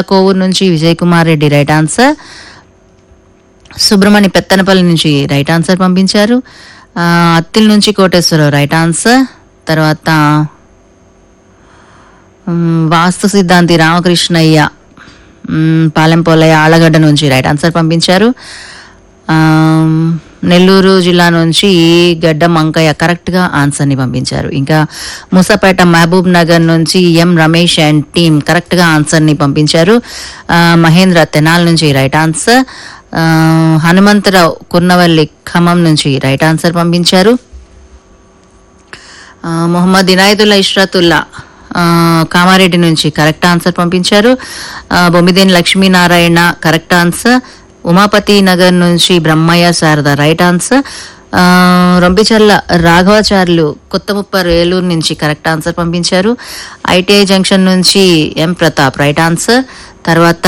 కోవూరు నుంచి Vijay Kumar Reddy right answer Subrahmanya Pettanapalli నుంచి right answer పంపించారు ఆ, అత్తిల్ నుంచి కోటేశ్వరరావు రైట్ ఆన్సర్ తర్వాత మ్, వాస్తు సిద్ధాంతి రామకృష్ణయ్య మ్, పాలెంపోలయ్య ఆళ్ళగడ్డ నుంచి రైట్ ఆన్సర్ పంపించారు ఆమ్, నెల్లూరు జిల్లా నుంచి గడ్డ మంకయ్య కరెక్ట్గా ఆన్సర్ని పంపించారు ఇంకా మూసపేట మహబూబ్ నగర్ నుంచి ఎం రమేష్ అండ్ టీమ్ కరెక్ట్గా ఆన్సర్ని పంపించారు ఆ, మహేంద్ర తెనాల్ నుంచి రైట్ ఆన్సర్ ఆ, హనుమంతరావు కున్నవల్లి ఖమ్మం నుంచి రైట్ ఆన్సర్ పంపించారు ఆ, మొహమ్మద్ ఇనాయతుల్లా ఇష్రతుల్లా ఆ, కామారెడ్డి నుంచి కరెక్ట్ ఆన్సర్ పంపించారు ఆ, బొమ్మిదేని లక్ష్మీనారాయణ కరెక్ట్ ఆన్సర్ ఉమాపతి నగర్ నుంచి బ్రహ్మయ్య శారద రైట్ ఆన్సర్ ఆ, రొంపిచర్ల రాఘవాచార్యులు కొత్తముప్ప ఏలూరు నుంచి కరెక్ట్ ఆన్సర్ పంపించారు ఐటీఐ జంక్షన్ నుంచి ఎం ప్రతాప్ రైట్ ఆన్సర్ తర్వాత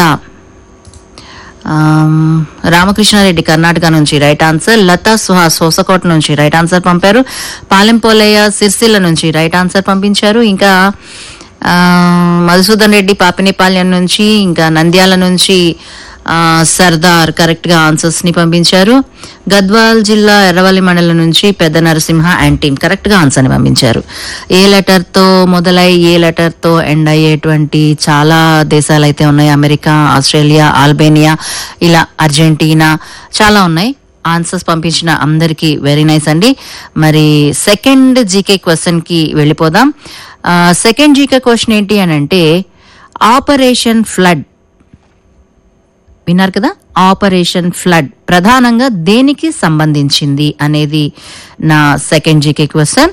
ఆమ్, రామకృష్ణారెడ్డి కర్ణాటక నుంచి రైట్ ఆన్సర్ లతా సుహాస్ హోసకోట నుంచి రైట్ ఆన్సర్ పంపారు పాలెంపోలయ్య సిరిసిల్ల నుంచి రైట్ ఆన్సర్ పంపించారు ఇంకా ఆ, మధుసూదన్ రెడ్డి పాపినేపాలెం నుంచి ఇంకా నంద్యాల నుంచి ఆ, సర్దార్ కరెక్ట్ గా ఆన్సర్స్ ని పంపించారు గద్వాల్ జిల్లా ఎర్రవల్లి మండలం నుంచి పెద్ద నరసింహ అండ్ టీమ్ కరెక్ట్ గా ఆన్సర్ ని పంపించారు ఏ లెటర్ తో మొదలై ఏ లెటర్ తో ఎండ్ అయ్యేటువంటి చాలా దేశాలు అయితే ఉన్నాయి అమెరికా ఆస్ట్రేలియా ఆల్బేనియా ఇలా అర్జెంటీనా చాలా ఉన్నాయి ఆన్సర్స్ పంపించిన అందరికీ వెరీ నైస్ అండి మరి సెకండ్ జీకే క్వశ్చన్ కి వెళ్ళిపోదాం సెకండ్ జీకే క్వశ్చన్ ఏంటి అని అంటే ఆపరేషన్ ఫ్లడ్ విన్నారు కదా ఆపరేషన్ ఫ్లడ్ ప్రధానంగా దేనికి సంబంధించింది అనేది నా second GK question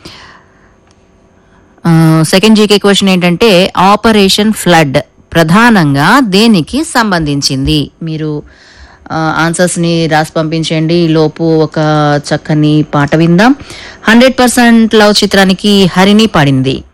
second GK question ఏంటంటే ఆపరేషన్ ఫ్లడ్ ప్రధానంగా దేనికి సంబంధించింది మీరు ఆన్సర్స్ ని రాసి పంపించండి ఈ లోపు ఒక చక్కని పాట విందాం హండ్రెడ్ పర్సెంట్ లవ్ చిత్రానికి హరిని పాడింది